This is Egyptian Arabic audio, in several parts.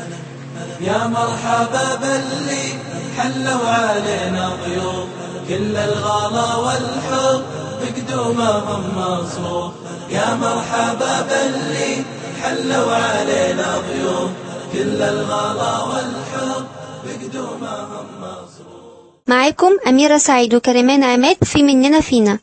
يا مرحبا باللي حلوا علينا ضيوف كل الغلا والحب بقدومهم مصروف يا مرحبا باللي حلوا علينا ضيوف كل الغلا والحب بقدومهم مصروف معاكم أميرة سعيد وكريمان عماد في مننا فينا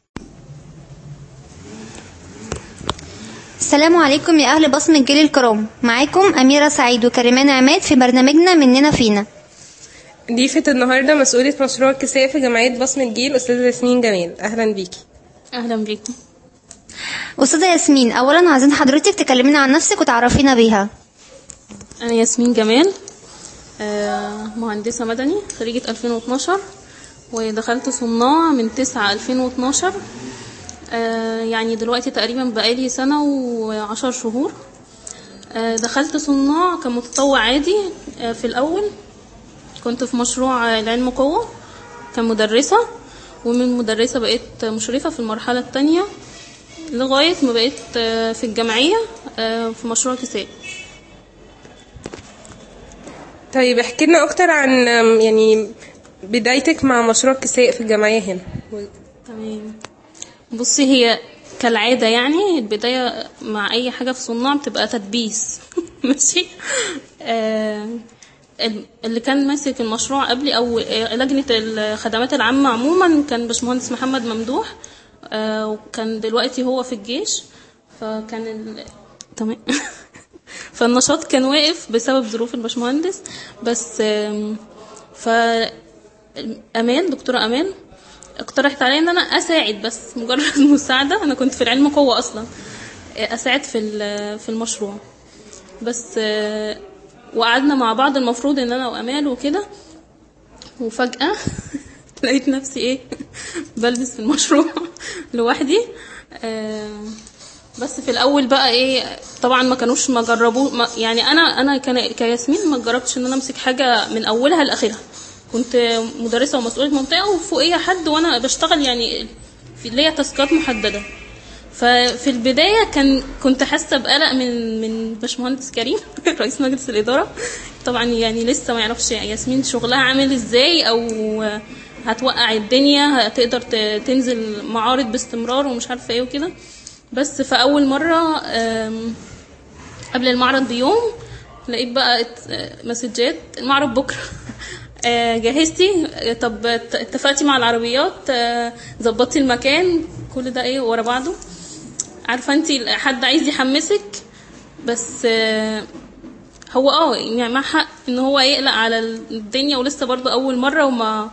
السلام عليكم يا أهل بصم الجيل الكرام معاكم أميرة سعيد وكريمان عماد في برنامجنا مننا فينا ضيفة النهاردة مسؤولة مشروع كساء في جمعية بصم الجيل أستاذة ياسمين جمال أهلا بيكي اهلا بيكم أستاذة ياسمين أولا عايزين حضرتك تكلمينا عن نفسك وتعرفينا بيها انا ياسمين جمال آه، مهندسه مدني خريجه 2012 ودخلت صناع من 9 2012 آه، يعني دلوقتي تقريبا بقالي سنه وعشر شهور آه، دخلت صناع كمتطوع عادي آه، في الاول كنت في مشروع العلم قوه كمدرسه ومن مدرسه بقيت مشرفه في المرحله الثانيه لغايه ما بقيت آه، في الجمعيه آه، في مشروع كساء طيب احكي لنا أكتر عن أم، يعني بدايتك مع مشروع كساء في الجمعية هنا تمام بصي هي كالعادة يعني البداية مع أي حاجة في صناع بتبقى تدبيس ماشي آه ال- اللي كان ماسك المشروع قبلي أو آه، لجنة الخدمات العامة عموما كان باشمهندس محمد ممدوح آه وكان دلوقتي هو في الجيش فكان ال... تمام فالنشاط كان واقف بسبب ظروف الباشمهندس بس آم، ف امان دكتوره امان اقترحت عليا ان انا اساعد بس مجرد مساعده انا كنت في العلم قوه اصلا اساعد في ال- في المشروع بس آه، وقعدنا مع بعض المفروض ان انا وامال وكده وفجاه لقيت نفسي ايه بلبس في المشروع لوحدي آه، بس في الاول بقى ايه طبعا ما كانوش ما جربوا ما يعني انا انا كان- كياسمين ما جربتش ان انا امسك حاجه من اولها لاخرها كنت مدرسه ومسؤوله منطقه وفوقيا حد وانا بشتغل يعني في ليا تاسكات محدده ففي البدايه كان كنت حاسه بقلق من من باشمهندس كريم رئيس مجلس الاداره طبعا يعني لسه ما يعرفش ياسمين شغلها عامل ازاي او هتوقع الدنيا هتقدر ت- تنزل معارض باستمرار ومش عارفه ايه وكده بس في اول مره آم، قبل المعرض بيوم لقيت بقى ات- مسجات المعرض بكره آه، جهزتي آه، طب ات- اتفقتي مع العربيات آه، ظبطتي المكان كل ده ايه ورا بعضه عارفه انت حد عايز يحمسك بس آه، هو اه يعني مع حق ان هو يقلق على الدنيا ولسه برضه اول مره وما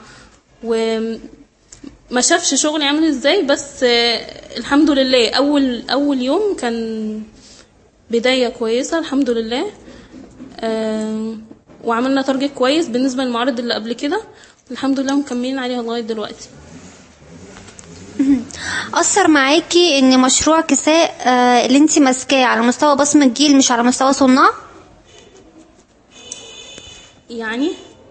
وما شافش شغلي عامل ازاي بس آه، الحمد لله اول اول يوم كان بدايه كويسه الحمد لله آه، وعملنا تارجت كويس بالنسبه للمعارض اللي قبل كده الحمد لله مكملين عليها لغايه دلوقتي أثر معاكي إن مشروع كساء آه، اللي انت ماسكاه على مستوى بصم الجيل مش على مستوى صناع يعني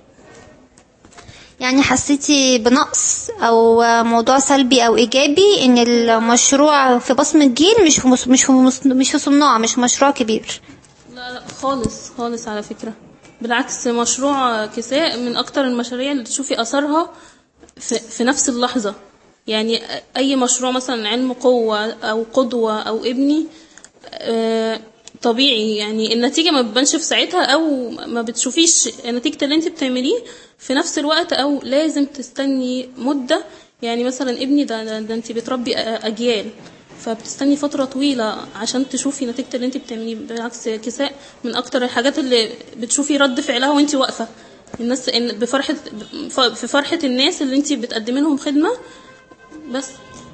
يعني حسيتي بنقص أو آه، موضوع سلبي أو إيجابي إن المشروع في بصم الجيل مش في مص- مش في مص- مش في صناع مش مشروع كبير لا لا خالص خالص على فكرة بالعكس مشروع كساء من أكتر المشاريع اللي تشوفي أثرها في, في نفس اللحظة يعني أي مشروع مثلا علم قوة أو قدوة أو ابني آه، طبيعي يعني النتيجة ما بتبانش في ساعتها أو ما بتشوفيش نتيجة اللي انت بتعمليه في نفس الوقت أو لازم تستني مدة يعني مثلا ابني ده, ده, ده انت بتربي أجيال فبتستني فترة طويلة عشان تشوفي نتيجة اللي انت بتعمليه بالعكس كساء من أكتر الحاجات اللي بتشوفي رد فعلها وانت واقفة الناس إن بفرحة في فرحة الناس اللي انت بتقدمي لهم خدمة بس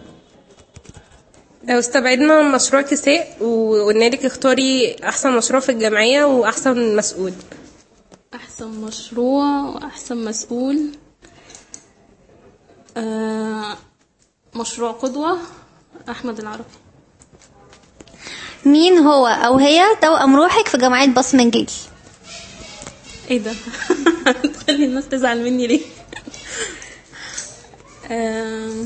لو استبعدنا مشروع كساء وقلنا لك اختاري أحسن مشروع في الجمعية وأحسن مسؤول أحسن مشروع وأحسن مسؤول آه مشروع قدوة أحمد العربي مين هو أو هي توأم روحك في جمعية بصم الجيل ايه ده تخلي الناس تزعل مني ليه آه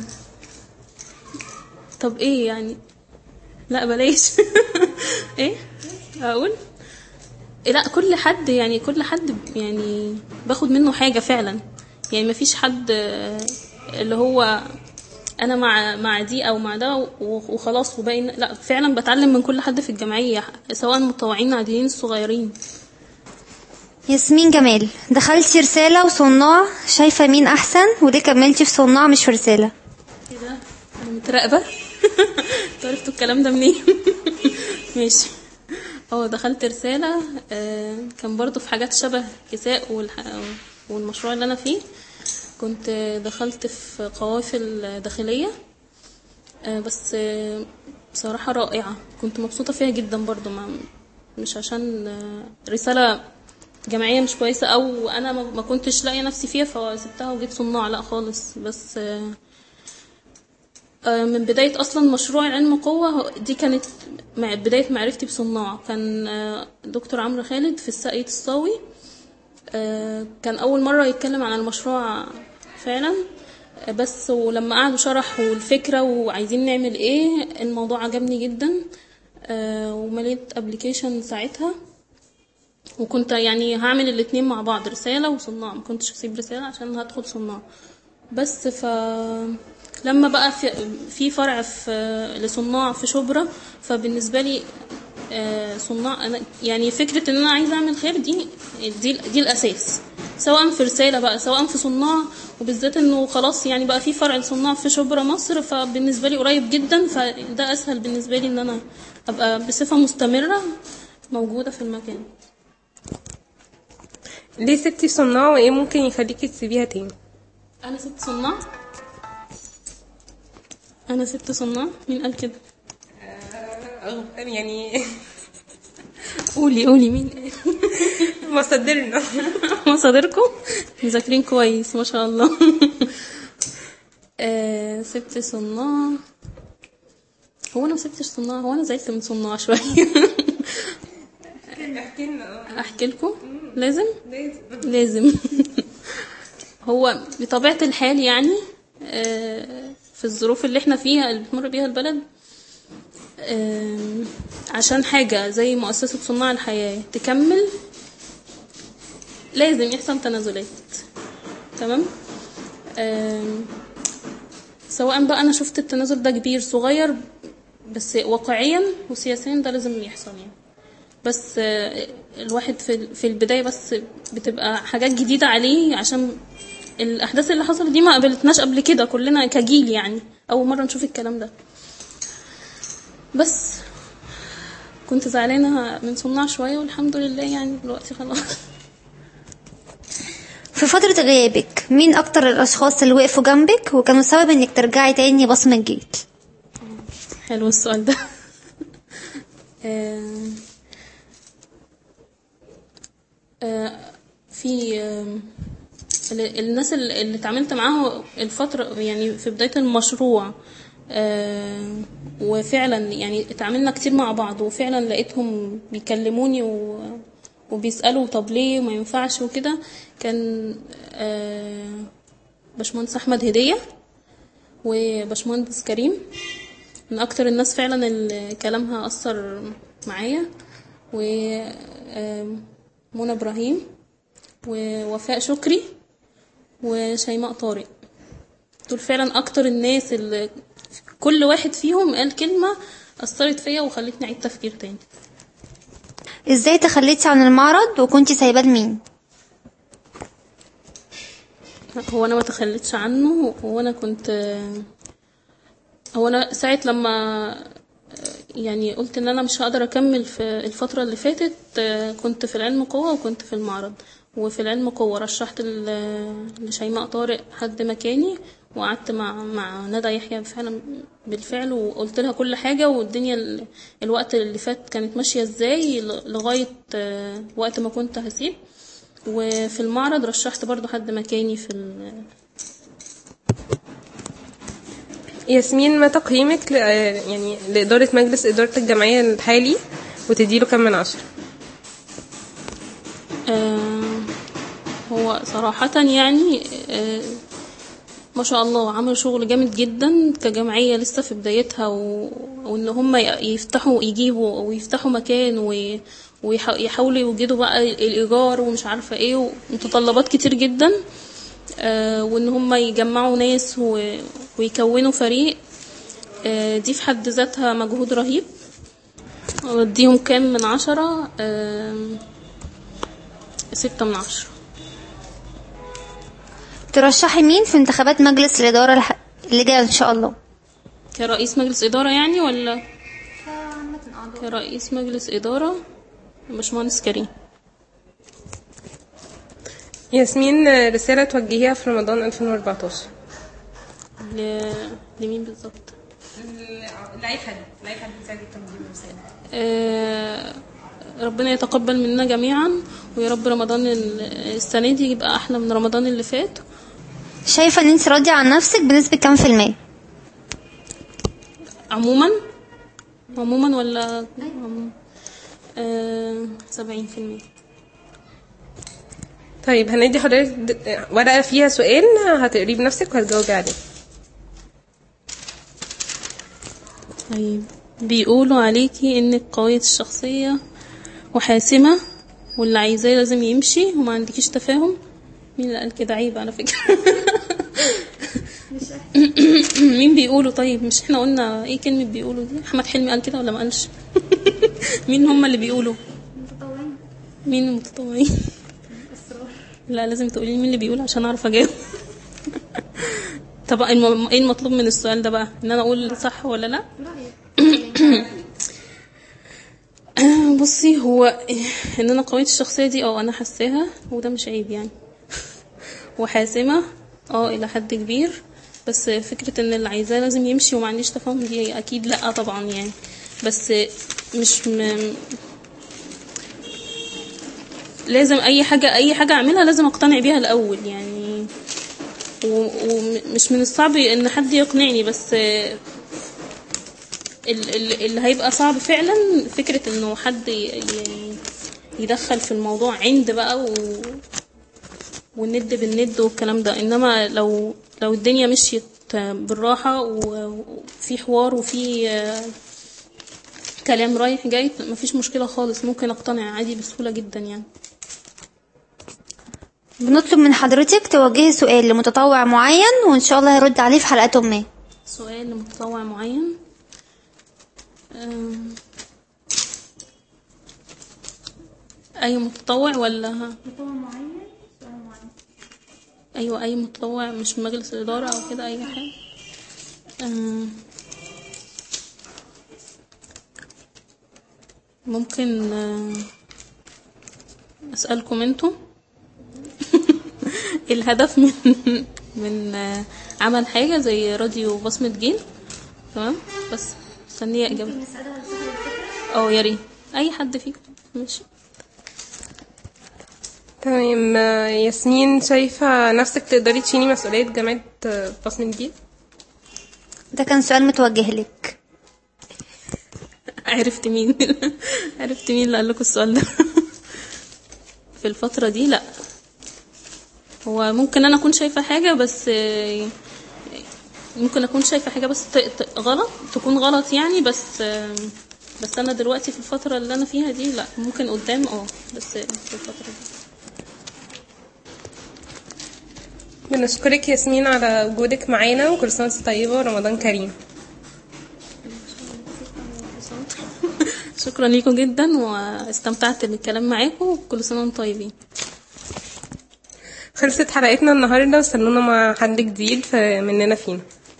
طب ايه يعني لا بلاش ايه اقول لا كل حد يعني كل حد يعني باخد منه حاجة فعلا يعني مفيش حد آه، اللي هو انا مع مع دي او مع ده و- وخلاص وباقي لا فعلا بتعلم من كل حد في الجمعية سواء متطوعين عاديين صغيرين ياسمين جمال دخلتي رسالة وصناع شايفة مين أحسن وليه كملتي في صناع مش في رسالة ايه ده انا متراقبة انتوا عرفتوا الكلام ده منين ماشي اه دخلت رسالة آه، كان برضو في حاجات شبه كساء والح- والمشروع اللي انا فيه كنت دخلت في قوافل داخلية آه، بس آه، بصراحة رائعة كنت مبسوطة فيها جدا برضو ما مش عشان آه، رسالة جمعية مش كويسة أو أنا ما ما كنتش لاقية نفسي فيها فسبتها وجيت صناع لا خالص بس آه، آه، من بداية أصلا مشروع علم قوة هو- دي كانت مع بداية معرفتي بصناع كان آه، دكتور عمرو خالد في الساقية الصاوي آه، كان أول مرة يتكلم عن المشروع فعلا آه، بس ولما قعدوا شرحوا الفكرة وعايزين نعمل ايه الموضوع عجبني جدا آه، ومليت ابلكيشن ساعتها وكنت يعني هعمل الاتنين مع بعض رسالة وصناع ما كنتش هسيب رسالة عشان هدخل صناع بس ف لما بقى في, في فرع في لصناع في شبرا فبالنسبة لي آه، صناع أنا يعني فكرة إن أنا عايزة أعمل خير دي دي, دي الأساس سواء في رسالة بقى سواء في صناع وبالذات إنه خلاص يعني بقى في فرع لصناع في شبرا مصر فبالنسبة لي قريب جدا فده أسهل بالنسبة لي إن أنا أبقى بصفة مستمرة موجودة في المكان ليه سبتي صناع وايه ممكن يخليكي تسيبيها تاني انا ست صناع انا ست صناع مين قال كده يعني قولي قولي مين مصدرنا مصادركم مذاكرين كويس ما شاء الله آه ست صناع هو انا ما سبتش صناع هو انا زعلت من صناع شويه احكي لنا احكي لكم لازم لازم لازم هو بطبيعة الحال يعني آه، في الظروف اللي احنا فيها اللي بتمر بيها البلد آم، عشان حاجة زي مؤسسة صناع الحياة تكمل لازم يحصل تنازلات تمام آم، سواء بقى انا شفت التنازل ده كبير صغير بس واقعيا وسياسيا ده لازم يحصل يعني بس آه، الواحد في في البدايه بس بتبقى حاجات جديده عليه عشان الاحداث اللي حصلت دي ما قابلتناش قبل كده كلنا كجيل يعني اول مره نشوف الكلام ده بس كنت زعلانه من صناع شويه والحمد لله يعني دلوقتي خلاص في فترة غيابك مين أكتر الأشخاص اللي وقفوا جنبك وكانوا سبب إنك ترجعي تاني بصمة جيل حلو السؤال ده آه، آه، في آه، ال- الناس اللي اللي اتعاملت معاهم الفترة يعني في بداية المشروع آه، وفعلا يعني اتعاملنا كتير مع بعض وفعلا لقيتهم بيكلموني و وبيسألوا طب ليه ما ينفعش وكده كان آه، باشمهندس أحمد هدية وباشمهندس كريم من اكتر الناس فعلا اللي كلامها اثر معايا و آم، منى ابراهيم ووفاء شكري وشيماء طارق دول فعلا اكتر الناس اللي كل واحد فيهم قال كلمة اثرت فيا وخلتني اعيد تفكير تاني ازاي تخليتي عن المعرض وكنتي سايباه لمين هو انا ما تخليتش عنه هو انا كنت هو انا ساعه لما يعني قلت ان انا مش هقدر اكمل في الفتره اللي فاتت كنت في العلم قوه وكنت في المعرض وفي العلم قوه رشحت ل- لشيماء طارق حد مكاني وقعدت مع مع ندى يحيى فعلا بالفعل وقلت لها كل حاجه والدنيا ال- الوقت اللي فات كانت ماشيه ازاي ل- لغايه آه، وقت ما كنت هسيب وفي المعرض رشحت برضو حد مكاني في ال... ياسمين ما تقييمك ل... يعني لإدارة مجلس إدارة الجمعية الحالي وتديله كام من عشرة آه هو صراحة يعني آه ما شاء الله عملوا شغل جامد جدا كجمعية لسه في بدايتها و... وان هم ي- يفتحوا يجيبوا ويفتحوا مكان و... ويحاولوا يوجدوا بقى الإيجار ومش عارفة ايه ومتطلبات كتير جدا آه، وإن هم يجمعوا ناس و- ويكونوا فريق آه، دي في حد ذاتها مجهود رهيب أوديهم كام من عشرة آم، ستة من عشرة ترشحي مين في انتخابات مجلس الإدارة الح- اللي جاية إن شاء الله كرئيس مجلس إدارة يعني ولا كرئيس مجلس إدارة باشمهندس كريم ياسمين رسالة توجهيها في رمضان 2014 ل... لمين بالظبط لأي حد لأي حد بتساعدك تنظيم رسالة آه، ربنا يتقبل منا جميعا ويا رب رمضان ال- السنة دي يبقى أحلى من رمضان اللي فات شايفة ان انت راضية عن نفسك بنسبة كام في المية عموما عموما ولا عموما آه، سبعين في المية طيب هندي حضرتك د- ورقة فيها سؤال هتقريه بنفسك وهتجاوبي عليه طيب بيقولوا عليكي انك قوية الشخصية وحاسمة واللي عايزاه لازم يمشي وما عندكيش تفاهم مين اللي قال كده عيب على فكرة مين بيقولوا طيب مش احنا قلنا ايه كلمة بيقولوا دي احمد حلمي قال كده ولا ما قالش مين هم اللي بيقولوا مين المتطوعين لا لازم تقولي لي مين اللي بيقول عشان اعرف اجاوب طب الم- ايه المطلوب من السؤال ده بقى ان انا اقول صح ولا لا بصي هو ان انا قوية الشخصية دي اه انا حاساها وده مش عيب يعني وحاسمة اه الى حد كبير بس فكرة ان اللي عايزاه لازم يمشي وما عنديش تفاهم دي اكيد لا طبعا يعني بس مش م... لازم اي حاجة اي حاجة اعملها لازم اقتنع بيها الاول يعني و- ومش من الصعب ان حد يقنعني بس ال- ال- اللي هيبقى صعب فعلا فكرة انه حد ي- ي- يدخل في الموضوع عند بقى و... والند بالند والكلام ده انما لو لو الدنيا مشيت بالراحة و- وفي حوار وفي آه، كلام رايح جاي مفيش مشكلة خالص ممكن اقتنع عادي بسهولة جدا يعني بنطلب من حضرتك توجهي سؤال لمتطوع معين وان شاء الله هيرد عليه في حلقات ما سؤال لمتطوع معين أم، أي متطوع ولا متطوع معين أيوة أي متطوع مش من مجلس الإدارة أو كده أي حاجة أم، ممكن أم، أسألكم انتوا الهدف من من آه، عمل حاجة زي راديو بصمة جيل تمام بس مستنية إجابة اه يا ريت أي حد فيكم ماشي تمام آه، ياسمين شايفة نفسك تقدري تشيلي مسؤولية جامعة آه، بصمة جديد ده كان سؤال متوجه لك عرفت مين عرفت مين اللي قال لكم السؤال ده في الفترة دي لا هو ممكن انا اكون شايفة حاجة بس آه، ممكن اكون شايفة حاجة بس ت- ت- غلط تكون غلط يعني بس آه، بس انا دلوقتي في الفترة اللي انا فيها دي لا ممكن قدام اه بس في الفترة دي بنشكرك ياسمين على وجودك معانا وكل سنة وانت طيبة ورمضان كريم شكرا ليكم جدا واستمتعت بالكلام معاكم وكل سنة وانتم طيبين خلصت حلقتنا النهاردة واستنونا مع حد جديد في مننا فينا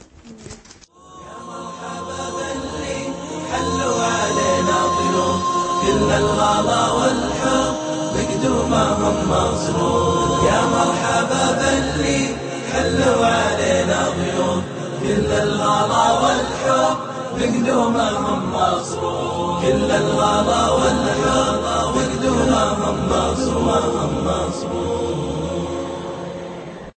حلوا علينا ضيوف كل الغلا والحب بقدومهم مصروف يا مرحبا باللي حلوا علينا ضيوف كل الغلا والحب بقدومهم مصروف كل الغلا والحب بقدومهم مصروف مصروف